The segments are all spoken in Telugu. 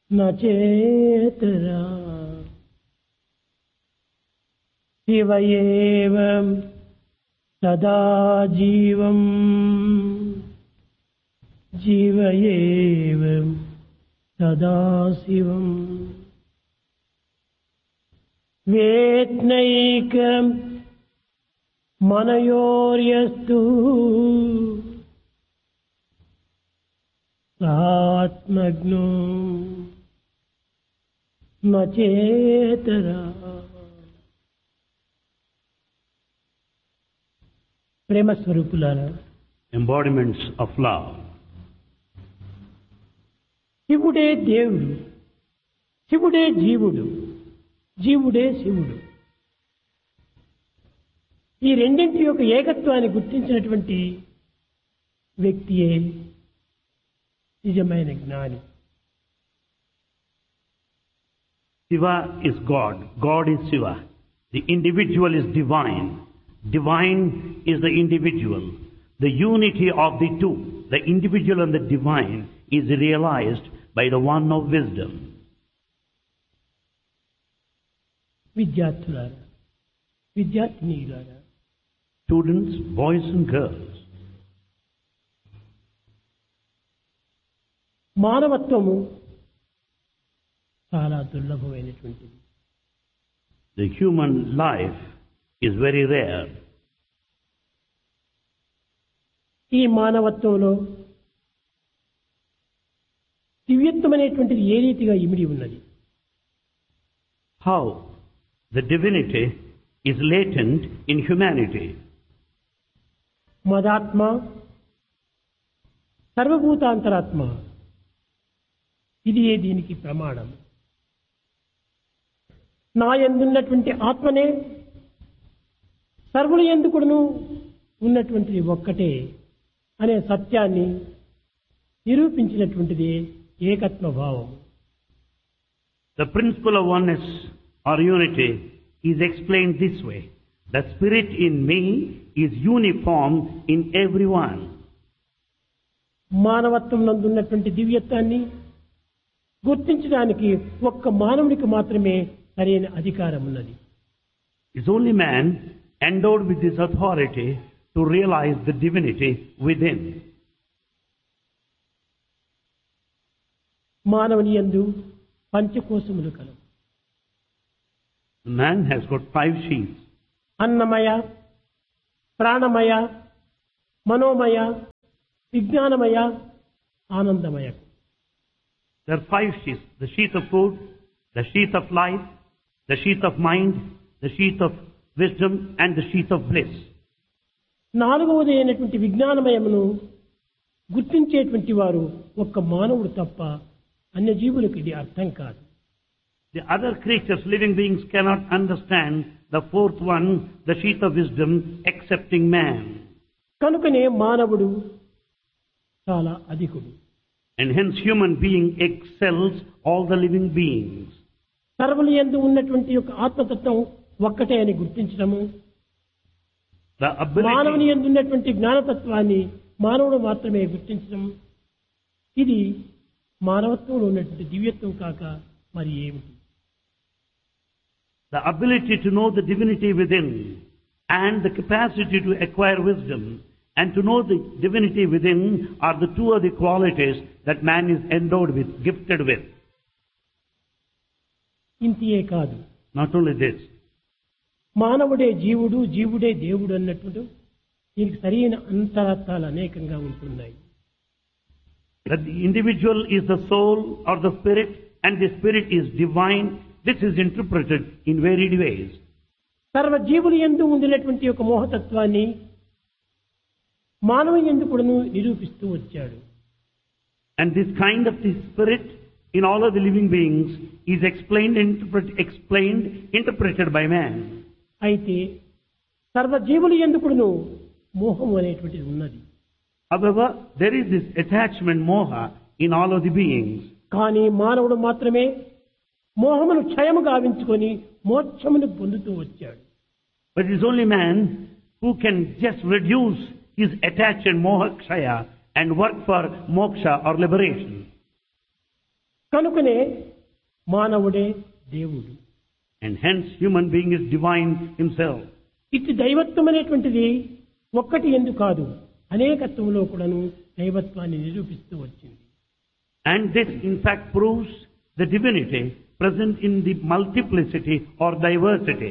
నచేతరా శివ ఏవ సదా జీవం జీవ ఏవ సదా శివం వేత్నైక మనయోర్యస్తు ఆత్మజ్ఞో నచేతరా ప్రేమ స్వరూపులారా embodiments of love. శివుడే దేవుడు శివుడే జీవుడు జీవుడే శివుడు ఈ రెండింటి యొక్క ఏకత్వాన్ని గుర్తించినటువంటి వ్యక్తియే నిజమైన జ్ఞాని Shiva is God. God is Shiva. The individual is divine. Divine is the individual. The unity of the two, the individual and the divine, is realized by the one of wisdom. విద్యార్థులారా విద్యార్థినీలారా Students, boys and girls, మానవత్వము చాలా దుర్లభమైనటువంటిది the human life is very rare. ఈ మానవత్వంలో దివ్యత్వం అనేటువంటిది ఏ రీతిగా ఇమిడి ఉన్నది How the divinity is latent in humanity. మదాత్మ సర్వభూతాంతరాత్మ ఇది ఏ దీనికి ప్రమాణం నా ఎందున్నటువంటి ఆత్మనే సర్వులు ఎందుకును ఉన్నటువంటిది ఒక్కటే అనే సత్యాన్ని నిరూపించినటువంటిది ఏకత్వ భావం The principle of oneness or unity is explained this way. The spirit in me is uniform in everyone. మానవత్వం నందున్నటువంటి దివ్యత్వాన్ని గుర్తించడానికి ఒక్క మానవునికి మాత్రమే సరైన అధికారం ఉన్నది It's only man endowed with this authority to realize the divinity within. మానవుని యందు పంచకోశములు కలవు Man has got five sheaths. అన్నమయ ప్రాణమయ మనోమయ విజ్ఞానమయ ఆనందమయ There are five sheaths. The sheath of food, the sheath of life, the sheath of mind, the sheath of wisdom, and the sheath of bliss. నాలుగవది అయినటువంటి విజ్ఞానమయమును గుర్తించేటువంటి వారు ఒక్క మానవుడు తప్ప అన్య జీవులకు ఇది అర్థం కాదు The other creatures, living beings, cannot understand the fourth one, the sheath of wisdom, excepting man. కనుకనే మానవుడు చాలా అధికుడు And hence human being excels all the living beings. సర్వులు ఎందు ఉన్నటువంటి యొక్క ఆత్మతత్వం ఒక్కటే అని గుర్తించడము The మానవుని ability, ఎందు ఉన్నటువంటి జ్ఞానతత్వాన్ని మానవుడు మాత్రమే గుర్తించడం ఇది మానవత్వంలో ఉన్నటువంటి దివ్యత్వం కాక మరి ఏమిటి the ability to know the divinity within and the capacity to acquire wisdom and to know the divinity within are the two of the qualities that man is endowed with, gifted with. ఇంతియే కాదు Not only this, మానవుడే జీవుడు జీవుడే దేవుడు అన్నట్టు దీనికి సరైన అంతరార్థాలు అనేకంగా ఉంటున్నాయి that the individual is the soul or the spirit and the spirit is divine, this is interpreted in varied ways. సర్వ జీవులు ఎందు ఉండినటువంటి ఒక మోహతత్వాన్ని మానవ ఎందు కూడాను నిరూపిస్తూ వచ్చాడు And this kind of the spirit in all of the living beings is explained, interpret, explained, interpreted by man. అయితే సర్వ జీవులు ఎందు కూడాను మోహం అనేటువంటిది ఉన్నది However, there is this attachment moha in all of the beings. కానీ మానవుడు మాత్రమే మోహమును క్షయము గావించుకొని మోక్షమును పొందుతూ వచ్చాడు But it is only man who can just reduce his attachment moha kshaya and work for moksha or liberation. కనుకనే మానవుడే దేవుడు And hence human being is divine himself. ఇటు దైవత్వం అనేటువంటిది ఒక్కటి ఎందు కాదు అనేకత్వంలో కూడాను దైవత్వాన్ని నిరూపిస్తూ వచ్చింది And this in fact proves the divinity present in the multiplicity or diversity.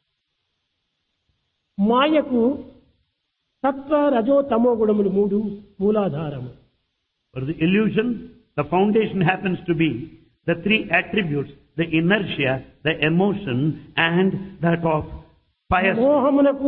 మాయకు సత్వ రజో తమో గుణములు మూడు మూలాధారము For the illusion, the foundation happens to be the three attributes, the inertia, the emotion, and that of pious. మోహమునకు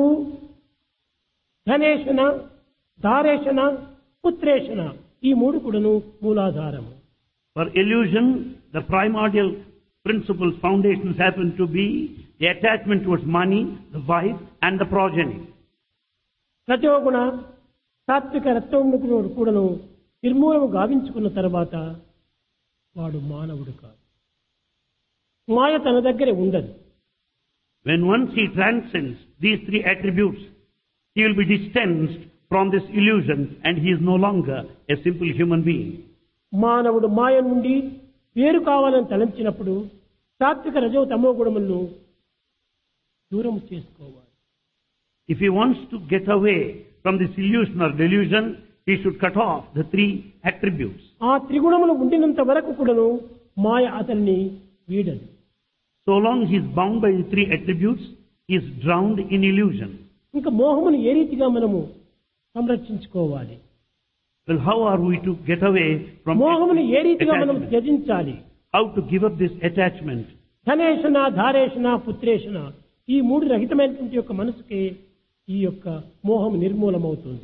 ధనేషణ ధారేషణ పుత్రేషణ ఈ మూడు కూడాను మూలాధారము For illusion, the primordial principles, foundations happen to be the attachment towards money, the wife, and the progeny. రజోగుణ సాత్విక రత్వమును కూడాను నిర్మూలము గావించుకున్న తర్వాత వాడు మానవుడు కాదు మాయ తన దగ్గరే ఉండదు When once he transcends these three attributes, he will be distanced from this illusion and he is no longer a simple human being. మానవుడు మాయ నుండి వేరు కావాలని తలంచినప్పుడు సాత్విక రజో తమో గుణములను దూరం చేసుకోవాలి If he wants to get away from this illusion or delusion, he should cut off the three attributes. ఆ త్రిగుణములు ఉండినంత వరకు కూడాను మాయ అతన్ని వీడదు So long he is bound by the three attributes, he is drowned in illusion. ఇంకా మోహమును ఏ రీతిగా మనము సంరక్షించుకోవాలి Well, how are we to get away from మోహమును ఏ రీతిగా మనం attachment? త్యజించాలి How to give up this attachment? ధనేషణ ధారేషణ పుత్రేషణ ఈ మూడు రహితమైనటువంటి యొక్క మనసుకే ఈ యొక్క మోహం నిర్మూలమవుతుంది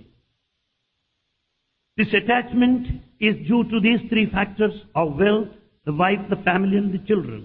This attachment is due to these three factors of wealth, the wife, the family, and the children.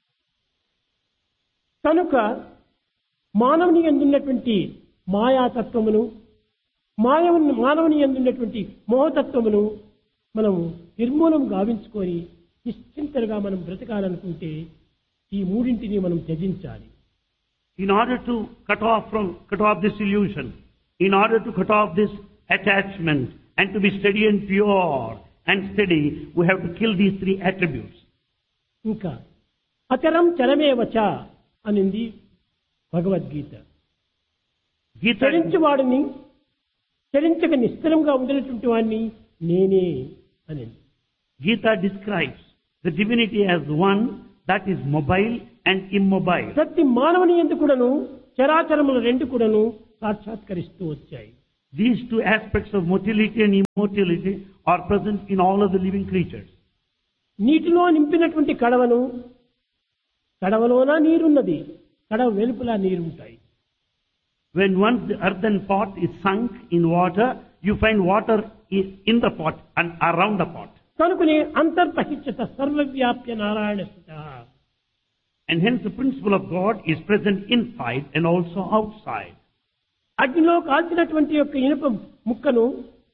కనుక మానవుని ఎందున్నటువంటి మాయాతత్వమును మాయవుని మానవుని ఎందున్నటువంటి మోహతత్వమును మనము నిర్మూలం గావించుకొని నిశ్చింతలుగా మనం బ్రతకాలనుకుంటే ఈ మూడింటిని మనం త్యజించాలి In order to cut off from cut off this illusion, in order to cut off this attachment, and to be steady and pure and steady, we have to kill these three attributes. ఇంకా అచరం చరమేవచ అనింది భగవద్గీత Gita, చరించి వాడిని చరించక నిశ్చలంగా ఉండినటువంటి వాడిని నేనే అనింది Gita describes the divinity as one that is mobile and immobile. ప్రతి మానవుని ఎందుకు కూడాను చరాచరములు రెండు కూడాను సాక్షాత్కరిస్తూ వచ్చాయి These two aspects of motility and immortality are present in all of the living creatures. నీటిలో నింపినటువంటి కడవను కడవలోన నీరున్నది కడవ వెలుపల నీరుంటాయి When once the earthen pot is sunk in water, you find water i- in the pot and around the pot. కనుకనే అంతర్బహిష్యత సర్వవ్యాప్య నారాయణ స్థిత And hence the principle of God is present inside and also outside. అగ్నిలో కాల్చినటువంటి యొక్క ఇనుప ముక్కను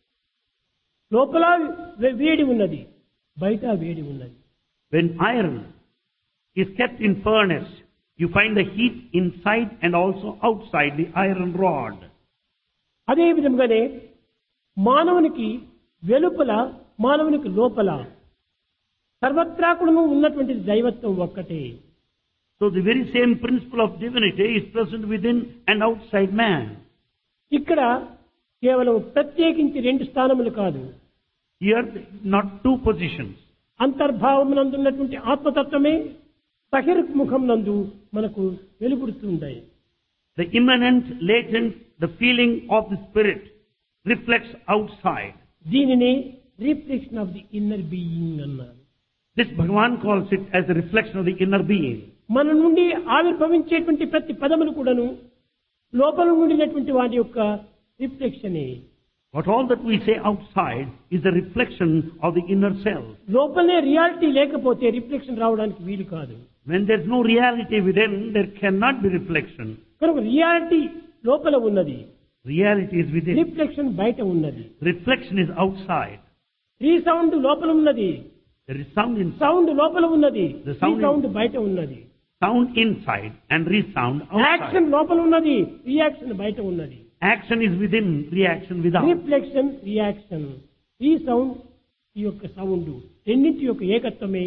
లోపల వే- వేడి ఉన్నది బయట వేడి ఉన్నది When iron is kept in furnace, you find the heat inside and also outside the iron rod. అదే విధంగానే మానవునికి వెలుపల మానవునికి లోపల సర్వత్రా కూడాను ఉన్నటువంటి దైవత్వం ఒక్కటే So the very same principle of divinity is present within and outside man. ఇక్కడ కేవలం ప్రత్యేకించి రెండు స్థానములు కాదు Here, not two positions. అంతర్భావం నందున్నటువంటి ఆత్మతత్వమే బహిర్ముఖం నందు మనకు వెలుగుడుతుంటాయి The immanent, latent, the feeling of the spirit reflects outside. దీనిని reflection of the inner being అన్నారు This Bhagavan calls it as a reflection of the inner being. మన నుండి ఆవిర్భవించేటువంటి ప్రతి పదములు కూడాను లోపల నుండినటువంటి వాటి యొక్క రిఫ్లెక్షనే What all that we say outside is a reflection of the inner self. లోపలనే రియాలిటీ లేకపోతే రిఫ్లెక్షన్ రావడానికి వీలు కాదు When there's no reality within, there cannot be reflection. కనుక రియాలిటీ లోపల ఉన్నది Reality is within. రిఫ్లెక్షన్ బయట ఉన్నది Reflection is outside. రీసౌండ్ లోపల ఉన్నది There is sound inside, sound లోపల ఉన్నది The sound సౌండ్ బయట ఉన్నది sound inside and resound action outside. లోపల ఉన్నది రియాక్షన్ బయట ఉన్నది Action is within, reaction without. Reflection reaction ఈ సౌండ్ ఈ యొక్క సౌండ్ రెండింటి యొక్క ఏకత్వమే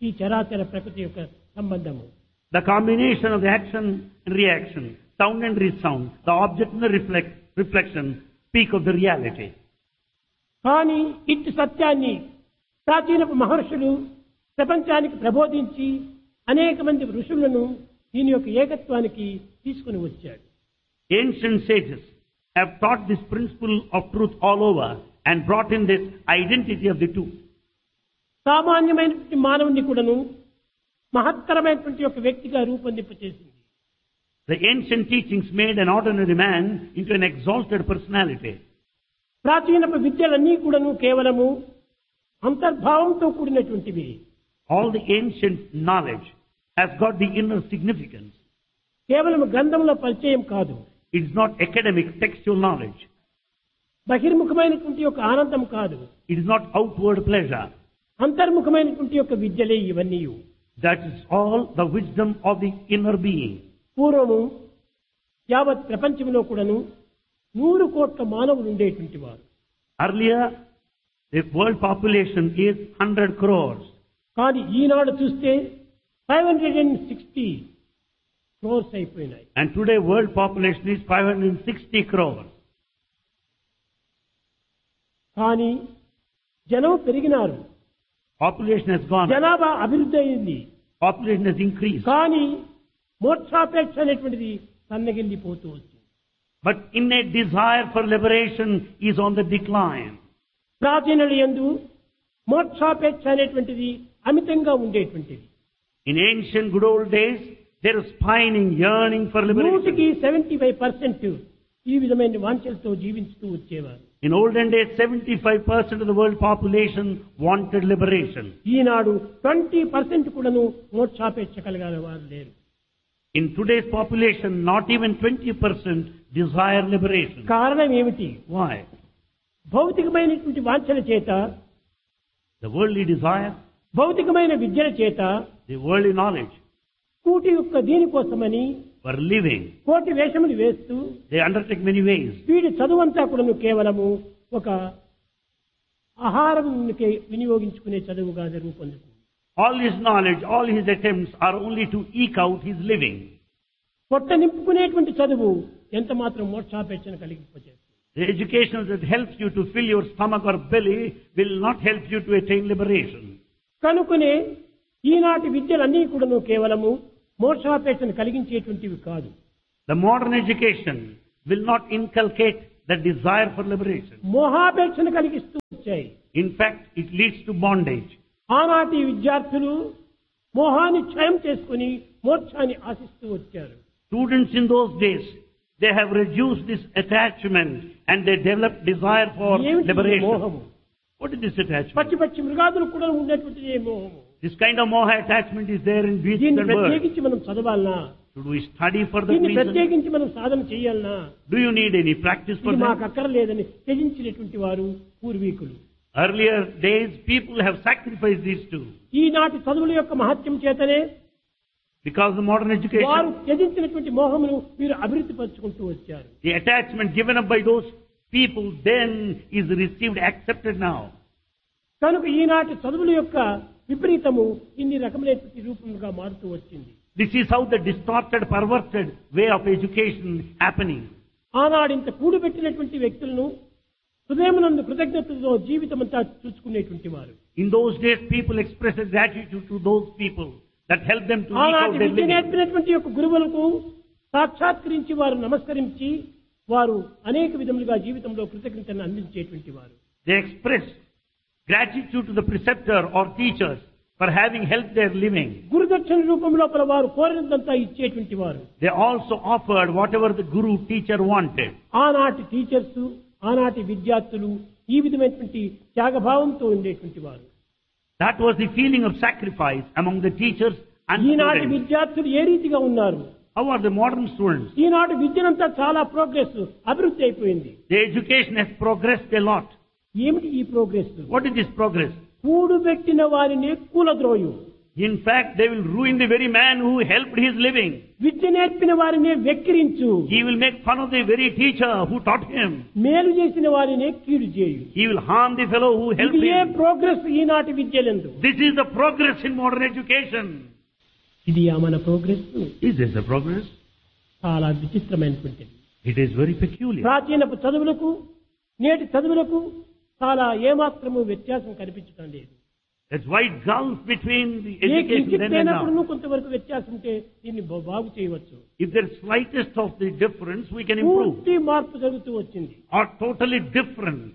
ఈ చరాచర ప్రకృతి యొక్క సంబంధము The combination of the action and reaction, sound and resound, the object and the reflect, reflection speak of the reality. కానీ ఇట్టి సత్యాన్ని ప్రాచీనపు మహర్షులు ప్రపంచానికి ప్రబోధించి అనేక మంది ఋషులను దీని యొక్క ఏకత్వానికి తీసుకుని వచ్చాడు Ancient sages have taught this principle of truth all over and brought in this identity of the two. సామాన్యమైనటువంటి మానవుని కూడాను మహత్తరమైనటువంటి ఒక వ్యక్తిగా రూపొందింపచేసింది The ancient teachings made an ordinary man into an exalted personality. ప్రాచీనపు విద్యలన్నీ కూడాను కేవలము అంతర్భావంతో కూడినటువంటివి All the ancient knowledge has got the inner significance. కేవలం గ్రంథంలో పరిచయం కాదు It is not academic, textual knowledge. బహిర్ముఖమైనటువంటి యొక్క ఆనందం కాదు It is not outward pleasure. అంతర్ముఖమైనటువంటి యొక్క విద్యలే ఇవన్నీ That is all the wisdom of the inner being. పూర్వము యావత్ ప్రపంచంలో కూడాను నూరు కోట్ల మానవులు ఉండేటువంటి వారు Earlier, the world population is 100 crores. కానీ ఈనాడు చూస్తే five hundred and sixty crores అయిపోయినాయి And today world population is 560 crores. కానీ జనం పెరిగినారు Population has gone up. జనాభా అభివృద్ధి అయింది Population has increased. కానీ మోక్షాపేక్ష అనేటువంటిది సన్నగిల్లిపోతూ వచ్చింది But innate desire for liberation is on the decline. ప్రాచీనులు ఎందు మోక్షాపేక్ష అనేటువంటిది అమితంగా ఉండేటువంటిది In ancient good old days, there was pining, yearning for నూటికి liberation. సెవెంటీ ఫైవ్ పర్సెంట్ ఈ విధమైన వాంఛలతో జీవించుతూ వచ్చేవారు In olden days, 75% of the world population wanted liberation. ఈనాడు ట్వంటీ పర్సెంట్ కూడాను మోక్షాపేక్ష కలిగిన వారు లేరు In today's population, not even 20% desire liberation. కారణం ఏమిటి Why? భౌతికమైనటువంటి వాంఛల చేత The worldly desire, భౌతికమైన విద్యల చేత the worldly knowledge, కూటి యొక్క దీనికోసమని for living. కోటి వేషములు వేస్తూ They undertake many ways. వీడి చదువంతా కూడాను కేవలము ఒక ఆహారం వినియోగించుకునే చదువుగా రూపొందుతుంది All his knowledge, all his attempts are only to eke out his living. పొట్ట నింపుకునేటువంటి చదువు ఎంత మాత్రం మోక్షాపేక్షను కలిగిపోచేస్తుంది The education that helps you to fill your stomach or belly will not help you to attain liberation. కనుకనే ఈనాటి విద్యలన్నీ కూడాను కేవలము మోక్షాపేక్షను కలిగించేటువంటివి కాదు The modern education will not inculcate the desire for liberation. మోహాపేక్షను కలిగిస్తూ వచ్చాయి In fact, it leads to bondage. ఆనాటి విద్యార్థులు మోహాన్ని క్షయం చేసుకుని మోక్షాన్ని ఆశిస్తూ వచ్చారు Students in those days, they have reduced this attachment and they developed desire for ఏమిటి ఈ liberation. మోహము What is this attachment? పచ్చి పచ్చి మృగాదులు కూడా ఉండేటువంటిది ఏ మోహము This kind of moha attachment is there in beasts దీన్ని and birds. ప్రత్యేకించి మనం చదవాలనా Should we study for that దీన్ని reason? ప్రత్యేకించి మనం సాధన చేయాలనా Do you need any practice for ఇది మాకు that? అక్కర్లేదని త్యజించినటువంటి వారు పూర్వీకులు Earlier days, people have sacrificed these two. ఈనాటి చదువుల యొక్క మహత్యం చేతనే Because the modern వారు education, త్యజించినటువంటి మోహమును మీరు అభివృద్ధి పరుచుకుంటూ వచ్చారు the attachment given up by those people then is received, accepted now. కనుక ఈనాటి చదువుల యొక్క విపరీతము ఇన్ని రకములైనటువంటి రూపముగా మారుతూ వచ్చింది This is how the distorted, perverted way of education happening. ఆనాడు ఇంత కూడిపెట్టినటువంటి వ్యక్తులను హృదయమునందు కృతజ్ఞతతో జీవితం అంతా చూసుకునేటువంటి వారు In those days, people expressed gratitude to those people that helped them to eke out ఆనాటి their విద్య living. నేర్పినటువంటి యొక్క గురువులకు సాక్షాత్కరించి వారు నమస్కరించి వారు అనేక విధములుగా జీవితంలో కృతజ్ఞతను అందించేటువంటి వారు They expressed gratitude to the preceptor or teachers for having helped their living. గురుదక్షిణ రూపం లోపల వారు కోరినంతా ఇచ్చేటువంటి వారు They also offered whatever the guru teacher wanted. ఆనాటి టీచర్స్ ఆనాటి విద్యార్థులు ఈ విధమైనటువంటి త్యాగభావంతో ఉండేటువంటి వారు That was the feeling of sacrifice among the teachers and ఈనాటి students. విద్యార్థులు ఏ రీతిగా ఉన్నారు How are the modern students? ఈనాటి విద్యనంతా చాలా ప్రోగ్రెస్ అభివృద్ధి అయిపోయింది The education has progressed a lot. ఏమిటి ఈ progress What is this progress? కూడుబెట్టిన వారిని కూలద్రోయు In fact, they will ruin the very man who helped his living. విద్య నేర్పిన వారినే వెక్కిరించు He will make fun of the very teacher who taught him. మేలు చేసిన వారినే కీడు చేయు He will harm the fellow who helped ఇది ఏ him. ప్రోగ్రెస్ ఈనాటి విద్యలందు This is the progress in modern education. ఇది ఆ మన progress Is this the progress? చాలా విచిత్రమైనటువంటిది It is very peculiar. ప్రాచీనపు చదువులకు నేటి చదువులకు చాలా ఏమాత్రము వ్యత్యాసం కనిపించడం లేదు That's wide gulf between the A education కించిత్ then and అయినప్పుడు now. కొంతవరకు వ్యత్యాసం ఉంటే దీన్ని బా- బాగు చేయవచ్చు If there's slightest of the difference, we can improve. పూర్తి మార్పు జరుగుతూ వచ్చింది Or totally different.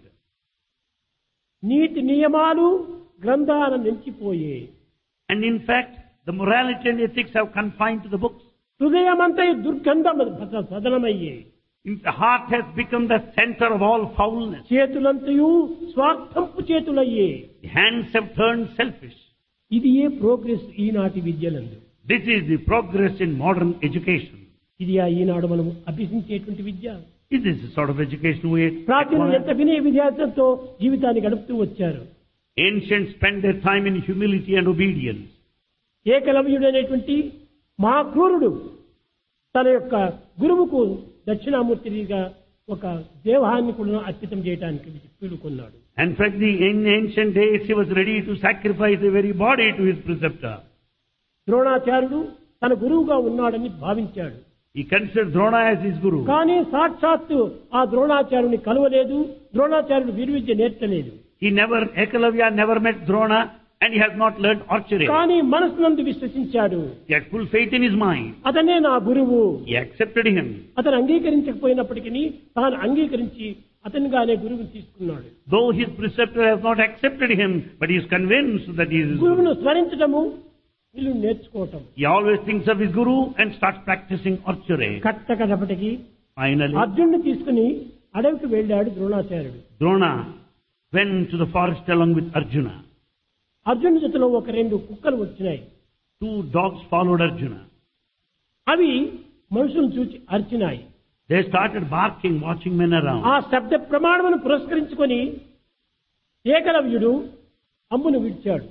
నీతి నియమాలు గ్రంథాల నిలిచిపోయే And in fact, the morality and ethics have confined to the books. హృదయమంతా దుర్గంధం సదనమయ్యే The heart has become the center of all foulness. చేతులంతయు స్వార్థంపు చేతులయ్యే The hands have turned selfish. ఇది ఏ ప్రోగ్రెస్ ఈనాటి విద్యలందు This is the progress in modern education. ఇది ఆ ఈనాడు మనం అభ్యసించేటువంటి విద్య Is this the sort of education we ప్రాచీన acquire? ఎంత వినయ విద్యార్థులతో జీవితాన్ని గడుపుతూ వచ్చారు Ancients spent their time in humility and obedience. ఏకలవ్యుడు అనేటువంటి మహాక్రూరుడు తన యొక్క గురువుకు దక్షిణామూర్తిగా ఒక దేవాన్ని కూడా అర్పితం చేయడానికి పీలుకున్నాడు In fact, the, in ancient days, he was ready to sacrifice the very body to his preceptor. ద్రోణాచార్యుడు తన గురువుగా ఉన్నాడని భావించాడు He considered Drona as his guru. కానీ సాక్షాత్తు ఆ ద్రోణాచార్యుని కలవలేదు ద్రోణాచార్యుడు విలువిద్య నేర్చలేదు He never, Ekalavya never met Drona and he has not learned archery. కానీ మనసునందు విశ్వసించాడు He had full faith in his mind. అతనే నా గురువు He accepted him. అతను అంగీకరించకపోయినప్పటికీ తాను అంగీకరించి అతనిగానే గురువుని తీసుకున్నాడు Though his preceptor has not accepted him, but he is convinced that he is his guru. గురువును స్మరించడము వీళ్ళు నేర్చుకోవటం He always thinks of his guru and starts practicing archery. కట్ట కడపటికి Finally, అర్జునుడిని తీసుకుని అడవికి వెళ్ళాడు ద్రోణాచార్యుడు Drona went to the forest along with Arjuna. అర్జునుడి జతలో ఒక రెండు కుక్కలు వచ్చినాయి Two dogs followed Arjuna. అవి మనుషులను చూచి అర్చినాయి They started barking, watching men around. ఆ శబ్ద ప్రమాణమును పురస్కరించుకొని ఏకలవ్యుడు అమ్మును విడిచాడు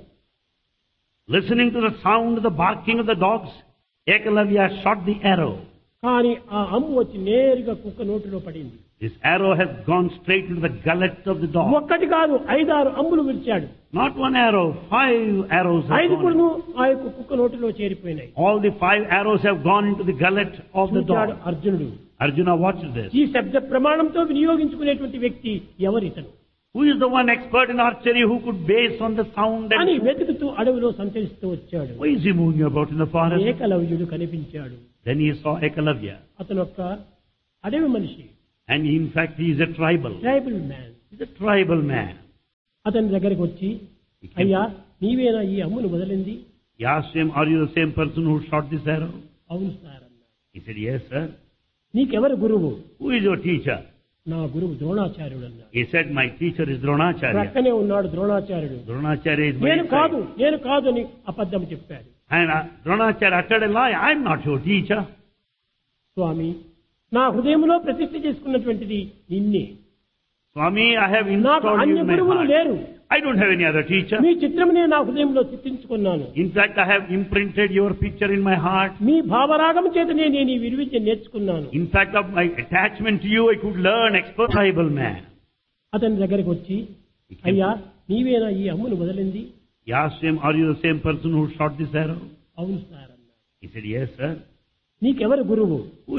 Listening to the sound of the barking of the dogs, Ekalavya shot the arrow. కానీ ఆ అమ్ము వచ్చి నేరుగా కుక్క నోటిలో పడింది This arrow has gone straight into the gullet of the dog. ఒక్కటి కాదు ఐదారు అమ్ములు విడిచాడు Not one arrow, five arrows have ఐదు gone. కూడా ఆ యొక్క కుక్క నోటిలో చేరిపోయినాయి All the five arrows have gone into the gullet of the చూచాడు dog. అర్జునుడు Arjuna watched this. ఈ శబ్ద ప్రమాణంతో వినియోగించుకునేటువంటి వ్యక్తి ఎవరితను Who is the one expert in archery who could base on the sound అని and వెతుకుతూ అడవిలో సంచరిస్తూ వచ్చాడు why is he moving about in the forest? ఏకలవ్యుడు కనిపించాడు Then he saw Ekalavya. అతను ఒక అడవి మనిషి And in fact, he is a tribal. Tribal man He's a tribal man. అతని దగ్గరికి వచ్చి అయ్యా నీవేనా ఈ అమ్మును వదిలింది He asked him, Are you the same person who shot this arrow? అవును సార్ అన్నాడు He said, Yes, sir. నీకెవరు గురువు Who is your teacher? నా గురువు ద్రోణాచార్యుడు అన్నాడు He said, My teacher is Dronacharya. ప్రక్కనే ఉన్నాడు ద్రోణాచార్యుడు Dronacharya is my నేను కాదు side. నేను కాదు అని అబద్ధం చెప్పాడు And uh, Dronacharya uttered a lie. I'm not your teacher. స్వామి నా హృదయంలో ప్రతిష్ఠ చేసుకున్నటువంటిది నిన్నే Swami, I have నాకు installed you అన్య in my గురువులు heart. లేరు I don't have any other teacher. మీ చిత్రమునే నా హృదయంలో చిత్రించుకున్నాను In fact, I have imprinted your picture in my heart. మీ భావరాగం చేతనే నేను ఈ విలువిద్య నేర్చుకున్నాను In fact, of my attachment to you, I could learn expert tribal man. అతని దగ్గరికి వచ్చి అయ్యా నీవేనా ఈ అమ్మును వదిలింది He asked him, Are you the same person who shot this arrow? అవును సార్ అన్నాడు He said, Yes, sir. నీకెవరు గురువు